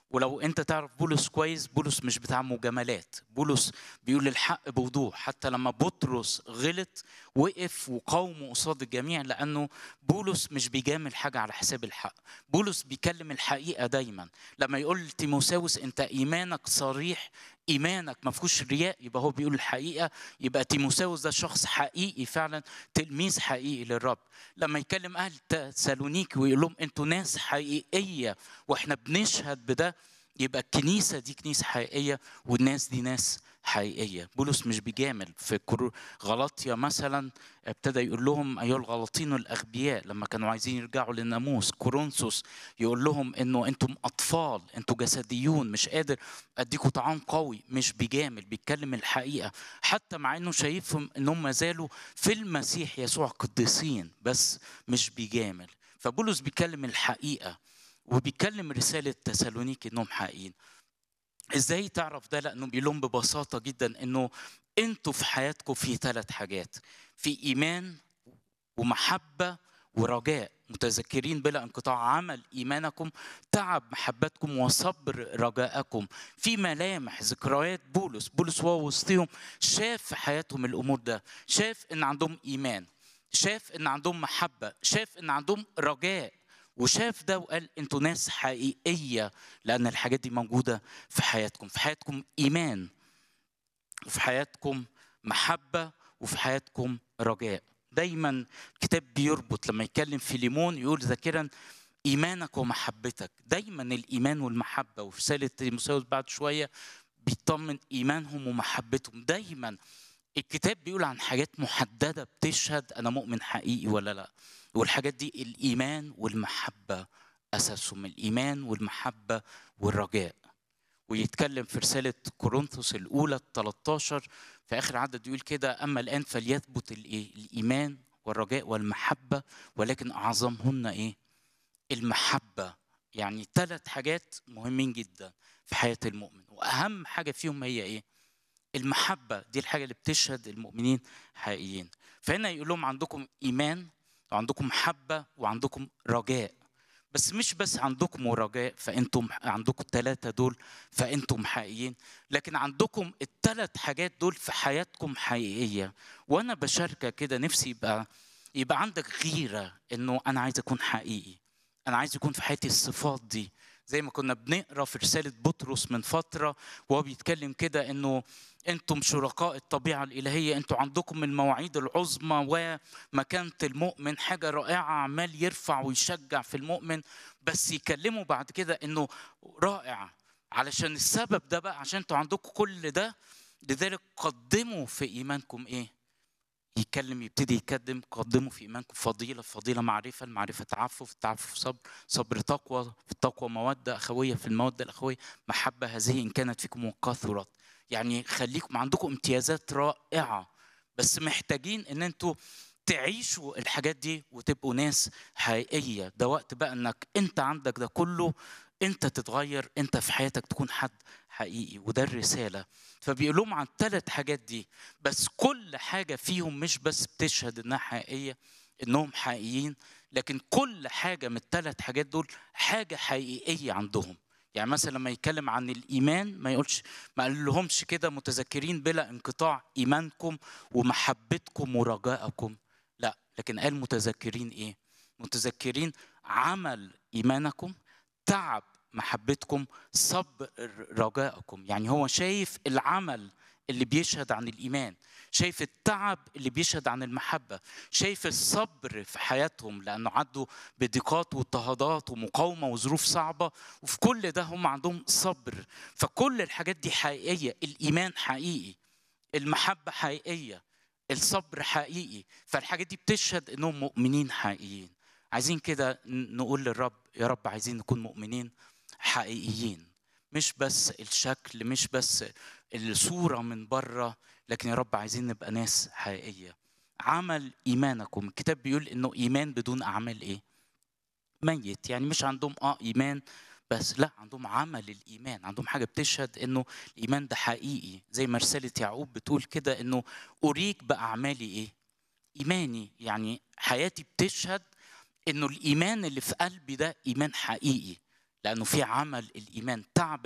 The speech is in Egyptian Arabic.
ولو انت تعرف بولس كويس بولس مش بتاع مجاملات بولس بيقول الحق بوضوح حتى لما بطرس غلط وقف وقاومه قصاد الجميع لانه بولس مش بيجامل حاجه على حساب الحق بولس بيكلم الحقيقه دايما لما يقول تيموساوس انت ايمانك صريح ايمانك ما فيهوش رياء يبقى هو بيقول الحقيقه يبقى تيموساوس ده شخص حقيقي فعلا تلميذ حقيقي للرب لما يكلم اهل تسالونيكي ويقول لهم انتوا ناس حقيقيه واحنا بنشهد بده يبقى الكنيسه دي كنيسه حقيقيه والناس دي ناس حقيقيه بولس مش بيجامل في غلطيا مثلا ابتدى يقول لهم ايها الغلطين الاغبياء لما كانوا عايزين يرجعوا للناموس كورنثوس يقول لهم انه انتم اطفال انتم جسديون مش قادر اديكم طعام قوي مش بيجامل بيتكلم الحقيقه حتى مع انه شايفهم انهم ما زالوا في المسيح يسوع قديسين بس مش بيجامل فبولس بيتكلم الحقيقه وبيتكلم رساله تسالونيكي انهم حقيقيين ازاي تعرف ده لانه بيقول لهم ببساطه جدا انه انتوا في حياتكم في ثلاث حاجات في ايمان ومحبه ورجاء متذكرين بلا انقطاع عمل ايمانكم تعب محبتكم وصبر رجاءكم في ملامح ذكريات بولس بولس وهو وسطهم شاف في حياتهم الامور ده شاف ان عندهم ايمان شاف ان عندهم محبه شاف ان عندهم رجاء وشاف ده وقال انتوا ناس حقيقيه لان الحاجات دي موجوده في حياتكم في حياتكم ايمان وفي حياتكم محبه وفي حياتكم رجاء دايما الكتاب بيربط لما يتكلم في ليمون يقول ذاكرا ايمانك ومحبتك دايما الايمان والمحبه وفي رساله تيموثاوس بعد شويه بيطمن ايمانهم ومحبتهم دايما الكتاب بيقول عن حاجات محدده بتشهد انا مؤمن حقيقي ولا لا والحاجات دي الايمان والمحبه اساسهم الايمان والمحبه والرجاء ويتكلم في رساله كورنثوس الاولى 13 في اخر عدد يقول كده اما الان فليثبت الايه الايمان والرجاء والمحبه ولكن اعظمهن ايه المحبه يعني ثلاث حاجات مهمين جدا في حياه المؤمن واهم حاجه فيهم هي ايه المحبه دي الحاجه اللي بتشهد المؤمنين حقيقيين فهنا يقول لهم عندكم ايمان وعندكم محبه وعندكم رجاء بس مش بس عندكم رجاء فانتم عندكم الثلاثه دول فانتم حقيقيين لكن عندكم الثلاث حاجات دول في حياتكم حقيقيه وانا بشاركك كده نفسي يبقى يبقى عندك غيره انه انا عايز اكون حقيقي انا عايز يكون في حياتي الصفات دي زي ما كنا بنقرا في رساله بطرس من فتره وهو بيتكلم كده انه انتم شركاء الطبيعه الالهيه انتم عندكم المواعيد العظمى ومكانه المؤمن حاجه رائعه عمال يرفع ويشجع في المؤمن بس يكلموا بعد كده انه رائع علشان السبب ده بقى عشان انتوا عندكم كل ده لذلك قدموا في ايمانكم ايه يتكلم يبتدي يقدم قدموا في ايمانكم فضيله فضيله معرفه المعرفه تعفف التعفف صبر صبر تقوى في التقوى موده اخويه في الموده الاخويه محبه هذه ان كانت فيكم وكثرت يعني خليكم عندكم امتيازات رائعه بس محتاجين ان انتوا تعيشوا الحاجات دي وتبقوا ناس حقيقيه ده وقت بقى انك انت عندك ده كله انت تتغير انت في حياتك تكون حد حقيقي وده الرساله فبيقول لهم عن الثلاث حاجات دي بس كل حاجه فيهم مش بس بتشهد انها حقيقيه انهم حقيقيين لكن كل حاجه من الثلاث حاجات دول حاجه حقيقيه عندهم يعني مثلا لما يتكلم عن الايمان ما يقولش ما قال لهمش كده متذكرين بلا انقطاع ايمانكم ومحبتكم ورجائكم لا لكن قال متذكرين ايه متذكرين عمل ايمانكم تعب محبتكم صبر رجائكم يعني هو شايف العمل اللي بيشهد عن الايمان شايف التعب اللي بيشهد عن المحبه شايف الصبر في حياتهم لانه عدوا بضيقات واضطهادات ومقاومه وظروف صعبه وفي كل ده هم عندهم صبر فكل الحاجات دي حقيقيه الايمان حقيقي المحبه حقيقيه الصبر حقيقي فالحاجات دي بتشهد انهم مؤمنين حقيقيين عايزين كده نقول للرب يا رب عايزين نكون مؤمنين حقيقيين مش بس الشكل مش بس الصورة من بره لكن يا رب عايزين نبقى ناس حقيقية عمل إيمانكم الكتاب بيقول إنه إيمان بدون أعمال إيه ميت يعني مش عندهم آه إيمان بس لا عندهم عمل الإيمان عندهم حاجة بتشهد إنه الإيمان ده حقيقي زي ما رسالة يعقوب بتقول كده إنه أريك بأعمالي إيه إيماني يعني حياتي بتشهد إنه الإيمان اللي في قلبي ده إيمان حقيقي لانه في عمل الايمان تعب